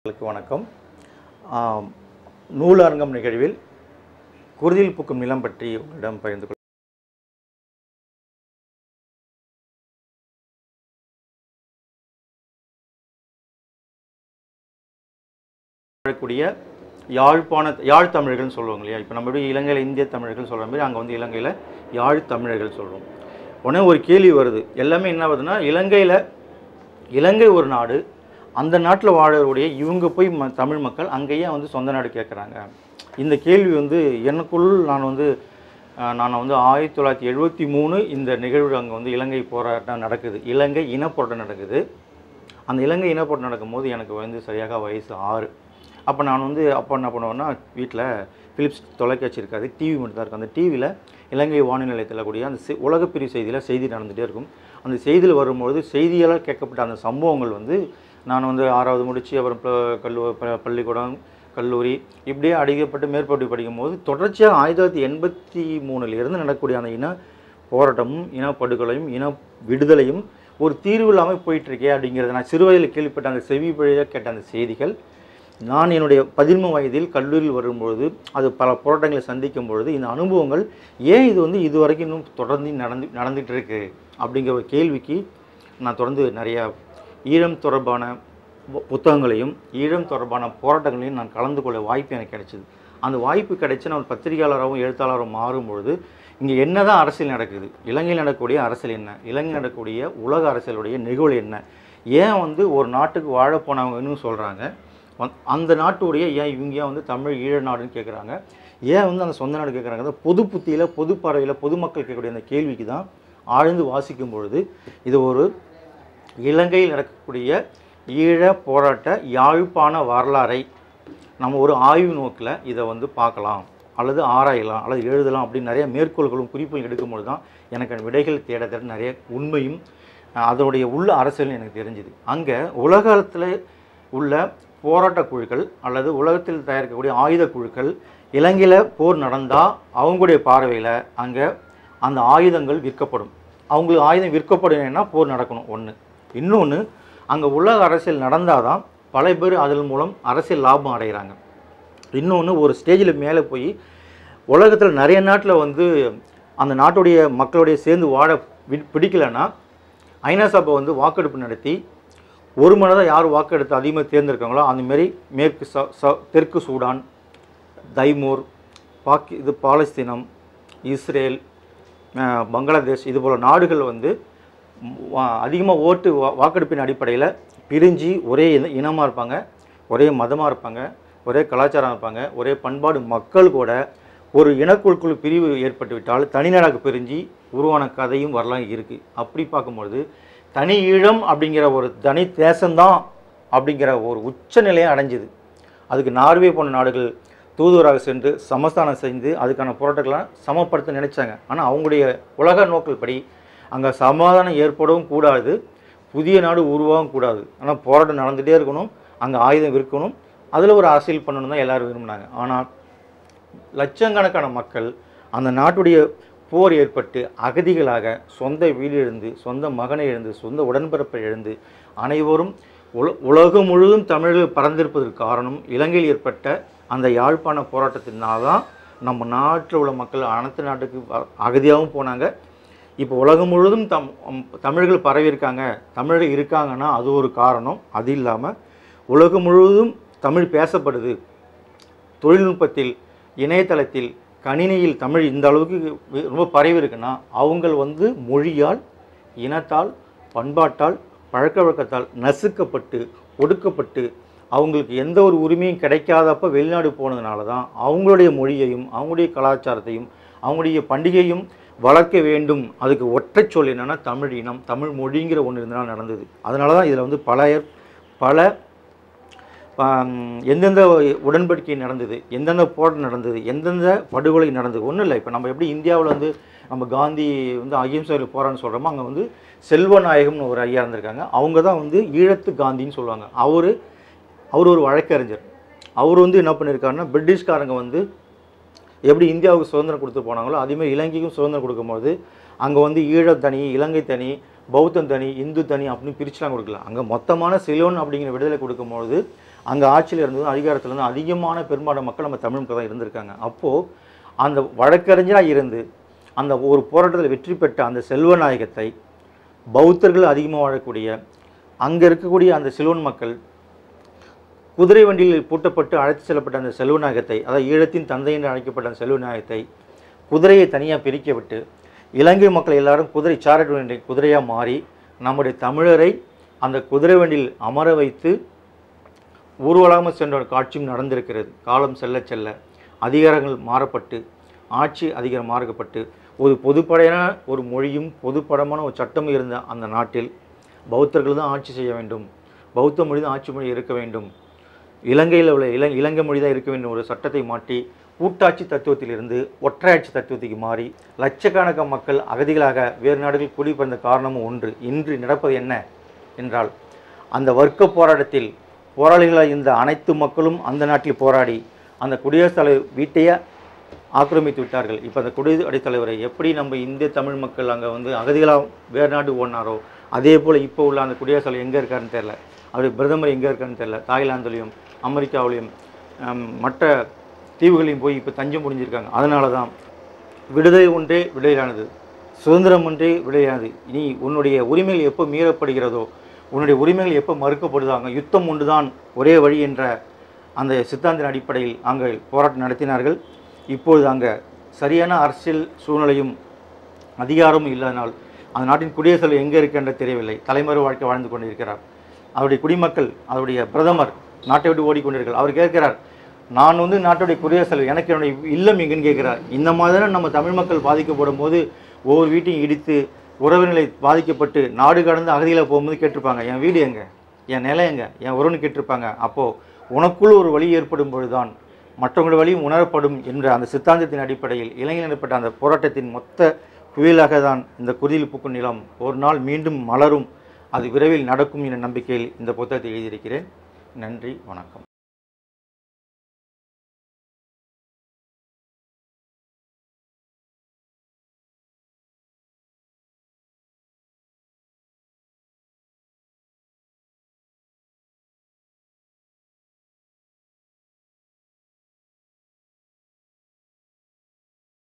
உங்களுக்கு வணக்கம் ஆம், நூலரங்கம் நிகழ்வில் குருதியில் பூக்கும் நிலம் பற்றி உங்களிடம் பகிர்ந்து கொள் வாழக்கூடிய யாழ்ப்பாண யாழ் தமிழர்கள்னு சொல்லுவாங்க இல்லையா இப்போ நம்ம எப்படி இலங்கையில் இந்திய தமிழர்கள் சொல்கிற மாதிரி அங்கே வந்து இலங்கையில் யாழ் தமிழர்கள் சொல்கிறோம் உடனே ஒரு கேள்வி வருது எல்லாமே என்ன ஆகுதுன்னா இலங்கையில் இலங்கை ஒரு நாடு அந்த நாட்டில் வாழக்கூடிய இவங்க போய் ம தமிழ் மக்கள் அங்கேயே வந்து சொந்த நாடு கேட்குறாங்க இந்த கேள்வி வந்து எனக்குள் நான் வந்து அஹ், நான் வந்து ஆயிரத்தி தொள்ளாயிரத்தி எழுபத்தி மூணு இந்த நிகழ்வு அங்கே வந்து இலங்கை போராட்டம் நடக்குது இலங்கை இனப்போராட்டம் நடக்குது அந்த இலங்கை இனப்போராட்டம் நடக்கும்போது எனக்கு வந்து சரியாக வயசு ஆறு அப்போ நான் வந்து அப்போ என்ன பண்ணுவேன்னா வீட்டில் பிலிப்ஸ் தொலைக்காட்சி இருக்காது டிவி மட்டும் தான் இருக்கும் அந்த டிவியில் இலங்கை வானொலி நிலையத்தில் கூடிய அந்த செ- உலகப்பிரிவு செய்தியில் செய்தி நடந்துகிட்டே இருக்கும் அந்த செய்தியில் வரும்பொழுது செய்தியால் கேட்கப்பட்ட அந்த சம்பவங்கள் வந்து நான் வந்து ஆறாவது முடித்து அப்புறம் ப- கல்லு ப- பள்ளிக்கூடம் கல்லூரி இப்படியே அடிக்கப்பட்டு மேற்பட்டு படிக்கும்போது தொடர்ச்சியாக ஆயிரத்தி தொள்ளாயிரத்தி எண்பத்தி மூணுலேருந்து நடக்கக்கூடிய அந்த இன போராட்டமும் இனப்படுகொலையும் இன விடுதலையும் ஒரு தீர்வு இல்லாமல் போயிட்டுருக்கே அப்படிங்கிறத நான் சிறு வயதில் கேள்விப்பட்ட அந்த செவி வழியாக கேட்ட அந்த செய்திகள் நான் என்னுடைய பதின்ம வயதில் கல்லூரியில் வரும்பொழுது அது பல போராட்டங்களை சந்திக்கும் பொழுது இந்த அனுபவங்கள் ஏன் இது வந்து இது வரைக்கும் இன்னும் தொடர்ந்து நடந்து நடந்துகிட்டு இருக்கு அப்படிங்கிற ஒரு கேள்விக்கு நான் தொடர்ந்து நிறையா ஈழம் தொடர்பான பு- புத்தகங்களையும் ஈழம் தொடர்பான போராட்டங்களையும் நான் கலந்து கொள்ள வாய்ப்பு எனக்கு கிடைச்சிது அந்த வாய்ப்பு கிடைச்சு நான் ஒரு பத்திரிகையாளராகவும் எழுத்தாளராகவும் மாறும்பொழுது இங்கே என்னதான் அரசியல் நடக்குது இலங்கையில் நடக்கக்கூடிய அரசியல் என்ன இலங்கையில் நடக்கக்கூடிய உலக அரசியலுடைய நிகழ்வு என்ன ஏன் வந்து ஒரு நாட்டுக்கு வாழ போனவங்கன்னு சொல்கிறாங்க அந்த நாட்டுடைய ஏன் இவங்க ஏன் வந்து தமிழ் ஈழ நாடுன்னு கேட்குறாங்க ஏன் வந்து அந்த சொந்த நாடு கேட்குறாங்க பொது புத்தியில் பொது பார்வையில் பொதுமக்கள் கேட்கக்கூடிய அந்த கேள்விக்கு தான் ஆழ்ந்து வாசிக்கும் பொழுது இது ஒரு இலங்கையில் நடக்கக்கூடிய ஈழ போராட்ட யாழ்ப்பாண வரலாறை நம்ம ஒரு ஆய்வு நோக்கில் இதை வந்து பார்க்கலாம் அல்லது ஆராயலாம் அல்லது எழுதலாம் அப்படின்னு நிறைய மேற்கோள்களும் குறிப்புகளும் எடுக்கும்போது தான் எனக்கு அந்த விடைகள் தேட தேட நிறைய உண்மையும் அஹ், அதனுடைய உள்ள அரசியலும் எனக்கு தெரிஞ்சுது அங்கே உலகத்தில் உள்ள போராட்ட குழுக்கள் அல்லது உலகத்தில் தயாரிக்கக்கூடிய ஆயுத குழுக்கள் இலங்கையில் போர் நடந்தால் அவங்களுடைய பார்வையில் அங்கே அந்த ஆயுதங்கள் விற்கப்படும் அவங்களுக்கு ஆயுதம் விற்கப்படணும்னா போர் நடக்கணும் ஒன்று இன்னொன்று அங்கே உலக அரசியல் நடந்தால் தான் பல பேர் அதன் மூலம் அரசியல் லாபம் அடைகிறாங்க இன்னொன்று ஒரு ஸ்டேஜில் மேலே போய் உலகத்தில் நிறைய நாட்டில் வந்து அந்த நாட்டுடைய மக்களுடைய சேர்ந்து வாழ வி- பிடிக்கலைன்னா ஐநா சபை வந்து வாக்கெடுப்பு நடத்தி ஒரு மனதாக யார் வாக்கெடுத்து அதிகமாக தேர்ந்தெடுக்காங்களோ அந்தமாரி மேற்கு ச ச தெற்கு சூடான் தைமூர் பாக்கி இது பாலஸ்தீனம் இஸ்ரேல் அஹ், பங்களாதேஷ் இது போல் நாடுகள் வந்து அதிகமாக ஓட்டு வா- வாக்கெடுப்பின் அடிப்படையில் பிரிஞ்சு ஒரே இன- இனமாக இருப்பாங்க ஒரே மதமாக இருப்பாங்க ஒரே கலாச்சாரம் இருப்பாங்க ஒரே பண்பாடு மக்கள் கூட ஒரு இனக்குழுக்குழு பிரிவு ஏற்பட்டு விட்டால் தனிநாடாக பிரிஞ்சு உருவான கதையும் வரலாம் இருக்குது அப்படி பார்க்கும்பொழுது தனி ஈழம் அப்படிங்கிற ஒரு தனி தேசம்தான் அப்படிங்கிற ஒரு உச்ச நிலையை அடைஞ்சுது அதுக்கு நார்வே போன்ற நாடுகள் தூதுவராக சென்று சமஸ்தானம் செய்து அதுக்கான போராட்டங்களை சமப்படுத்த நினைச்சாங்க ஆனால் அவங்களுடைய உலக நோக்கல் படி அங்கே சமாதானம் ஏற்படவும் கூடாது புதிய நாடு உருவாகவும் கூடாது ஆனால் போராட்டம் நடந்துகிட்டே இருக்கணும் அங்கே ஆயுதம் விற்கணும் அதில் ஒரு அரசியல் பண்ணணும் தான் எல்லாரும் விரும்பினாங்க ஆனால் லட்சக்கணக்கான மக்கள் அந்த நாட்டுடைய போர் ஏற்பட்டு அகதிகளாக சொந்த வீடு இழந்து சொந்த மகனை இழந்து சொந்த உடன்பிறப்பை இழந்து அனைவரும் உல உலகம் முழுவதும் தமிழர்கள் பறந்திருப்பதற்கு காரணம் இலங்கையில் ஏற்பட்ட அந்த யாழ்ப்பாண போராட்டத்தினால தான் நம்ம நாட்டில் உள்ள மக்கள் அனைத்து நாட்டுக்கு அ- அகதியாகவும் போனாங்க இப்போ உலகம் முழுவதும் தம் அம், தமிழர்கள் பரவி இருக்காங்க தமிழர்கள் இருக்காங்கன்னா அது ஒரு காரணம் அது இல்லாமல் உலகம் முழுவதும் தமிழ் பேசப்படுது தொழில்நுட்பத்தில் இணையதளத்தில் கணினியில் தமிழ் இந்த அளவுக்கு வி- ரொம்ப பரவி இருக்குன்னா அவங்க வந்து மொழியால் இனத்தால் பண்பாட்டால் பழக்க வழக்கத்தால் நசுக்கப்பட்டு ஒடுக்கப்பட்டு அவங்களுக்கு எந்த ஒரு உரிமையும் கிடைக்காதப்ப வெளிநாடு போனதுனால தான் அவங்களுடைய மொழியையும் அவங்களுடைய கலாச்சாரத்தையும் அவங்களுடைய பண்டிகையும் வளர்க்க வேண்டும் அதுக்கு ஒற்றைச் சொல் என்னென்னா தமிழ் இனம் தமிழ் மொழிங்கிற ஒன்று இருந்தால் நடந்தது அதனால தான் இதில் வந்து பல ஏற்- பல ஆம், எந்தெந்த உடன்படிக்கை நடந்தது எந்தெந்த போராட்டம் நடந்தது எந்தெந்த படுகொலை நடந்தது ஒன்றும் இல்லை இப்போ நம்ம எப்படி இந்தியாவில் வந்து நம்ம காந்தி வந்து அகிம்சையில் போரான்னு சொல்கிறோமோ அங்கே வந்து செல்வநாயகம்னு ஒரு ஐயா இருந்திருக்காங்க அவங்க தான் வந்து ஈழத்து காந்தின்னு சொல்லுவாங்க அவர் அவர் ஒரு வழக்கறிஞர் அவர் வந்து என்ன பண்ணியிருக்காருன்னா பிரிட்டிஷ்காரங்க வந்து எப்படி இந்தியாவுக்கு சுதந்திரம் கொடுத்து போனாங்களோ அதேமாதிரி இலங்கைக்கும் சுதந்திரம் கொடுக்கும்போது அங்கே வந்து ஈழம் தனி இலங்கை தனி பௌத்தம் தனி இந்து தனி அப்படின்னு பிரிச்சுலாம் கொடுக்கல அங்கே மொத்தமான சிலோன் அப்படிங்கிற விடுதலை கொடுக்கும்பொழுது அங்கே ஆட்சியில் இருந்ததும் அதிகாரத்தில் இருந்தும் அதிகமான பெரும்பாலான மக்கள் நம்ம தமிழ் மக்கள் தான் இருந்திருக்காங்க அப்போது அந்த வழக்கறிஞராக இருந்து அந்த ஒரு போராட்டத்தில் வெற்றி பெற்ற அந்த செல்வநாயகத்தை பௌத்தர்கள் அதிகமாக வாழக்கூடிய அங்கே இருக்கக்கூடிய அந்த சிலோன் மக்கள் குதிரை வண்டியில் பூட்டப்பட்டு அழைத்து செல்லப்பட்ட அந்த செல்வநாயகத்தை அதாவது ஈழத்தின் தந்தை என்று அழைக்கப்பட்ட அந்த செல்வநாயகத்தை குதிரையை தனியாக பிரிக்க விட்டு இலங்கை மக்கள் எல்லாரும் குதிரை சாரட் வண்டி குதிரையாக மாறி நம்முடைய தமிழரை அந்த குதிரை வண்டியில் அமர வைத்து ஊர்வலமாக சென்ற ஒரு காட்சியும் நடந்திருக்கிறது காலம் செல்ல செல்ல அதிகாரங்கள் மாறப்பட்டு ஆட்சி அதிகாரம் மாறப்பட்டு ஒரு பொதுப்படையான ஒரு மொழியும் பொதுப்படமான ஒரு சட்டமும் இருந்த அந்த நாட்டில் பௌத்தர்கள் தான் ஆட்சி செய்ய வேண்டும் பௌத்த மொழி தான் ஆட்சி மொழி இருக்க வேண்டும் இலங்கையில் உள்ள இல இலங்கை மொழி தான் இருக்க வேண்டும் ஒரு சட்டத்தை மாற்றி கூட்டாட்சி தத்துவத்திலிருந்து ஒற்றையாட்சி தத்துவத்துக்கு மாறி லட்சக்கணக்கான மக்கள் அகதிகளாக வேறு நாடுகளில் குடிபெயர்ந்த காரணமும் ஒன்று இன்று நடப்பது என்ன என்றால் அந்த வர்க்க போராட்டத்தில் போராளிகளாக இருந்த அனைத்து மக்களும் அந்த நாட்டில் போராடி அந்த குடியரசுத் தலைவர் வீட்டையே ஆக்கிரமித்து விட்டார்கள் இப்போ அந்த குடியரசுத் தலைவரை எப்படி நம்ம இந்திய தமிழ் மக்கள் அங்கே வந்து அகதிகளாக வேறு நாடு ஓடினாரோ அதே போல் இப்போ உள்ள அந்த குடியரசுத் தலைவர் எங்கே இருக்காருன்னு தெரில அவருடைய பிரதமர் எங்கே இருக்காருன்னு தெரில தாய்லாந்துலேயும் அமெரிக்காவிலையும் ஹம், மற்ற தீவுகளையும் போய் இப்போ தஞ்சம் முடிஞ்சிருக்காங்க அதனால தான் விடுதலை ஒன்றே விடுதலையானது சுதந்திரம் ஒன்றே விடுதலையானது இனி உன்னுடைய உரிமைகள் எப்போ மீறப்படுகிறதோ உன்னுடைய உரிமைகள் எப்போ மறுக்கப்படுதோ அங்கே யுத்தம் ஒன்றுதான் ஒரே வழி என்ற அந்த சித்தாந்தின் அடிப்படையில் அங்கே போராட்டம் நடத்தினார்கள் இப்பொழுது அங்கே சரியான அரசியல் சூழ்நிலையும் அதிகாரமும் இல்லாதனால் அந்த நாட்டின் குடியரசுத் தலைவர் எங்கே இருக்கின்ற தெரியவில்லை தலைமறை வாழ்க்கை வாழ்ந்து கொண்டிருக்கிறார் அவருடைய குடிமக்கள் அவருடைய பிரதமர் நாட்டை விட்டு ஓடிக்கொண்டிருக்கிறார் அவர் கேட்கிறார் நான் வந்து நாட்டுடைய குடியரசுத் தலைவர் எனக்கு என்னுடைய இல்லம் எங்கன்னு கேட்கிறார் இந்த மாதிரி நம்ம தமிழ் மக்கள் பாதிக்கப்படும் போது ஒவ்வொரு வீட்டையும் இடித்து உறவுநிலை பாதிக்கப்பட்டு நாடு கடந்து அகதியில் போகும்போது கேட்டிருப்பாங்க என் வீடு எங்க என் நிலம் எங்க என் உறவுன்னு கேட்டிருப்பாங்க அப்போது உனக்குள் ஒரு வழி ஏற்படும் பொழுதுதான் மற்றவங்களோட வழியும் உணரப்படும் என்ற அந்த சித்தாந்தத்தின் அடிப்படையில் இளைஞர் நடப்பட்ட அந்த போராட்டத்தின் மொத்த குவியலாக தான் இந்த குருதியில் பூக்கும் நிலம் ஒரு நாள் மீண்டும் மலரும் அது விரைவில் நடக்கும் என்ற நம்பிக்கையில் இந்த புத்தகத்தை எழுதியிருக்கிறேன் நன்றி வணக்கம்